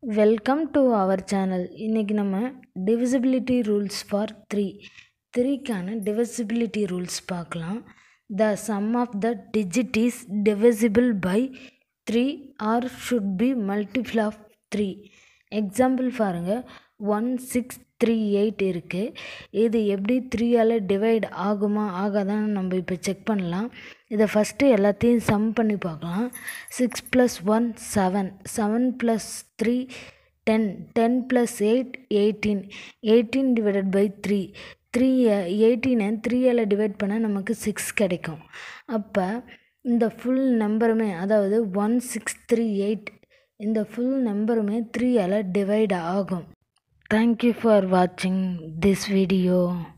welcome to our channel இன்றைக்கி நம்ம divisibility rules for three த்ரீக்கான டிவிசிபிலிட்டி ரூல்ஸ் பார்க்கலாம் the sum of the digit is divisible by three or should be multiple of three example பாருங்கள் one six three eight இருக்குது இது எப்படி த்ரீயால் divide ஆகுமா ஆகாதான்னு நம்ம இப்போ செக் பண்ணலாம் இதை ஃபஸ்ட்டு எல்லாத்தையும் சம் பண்ணி பார்க்கலாம் six plus one seven seven plus three ten ten plus eight eighteen eighteen divided by three three எயிட்டீனை த்ரீயால் டிவைட் பண்ணால் நமக்கு சிக்ஸ் கிடைக்கும் அப்போ இந்த ஃபுல் நம்பருமே அதாவது ஒன் சிக்ஸ் த்ரீ எயிட் இந்த ஃபுல் நம்பருமே த்ரீயால் டிவைட் ஆகும் தேங்க்யூ ஃபார் வாட்சிங் திஸ் வீடியோ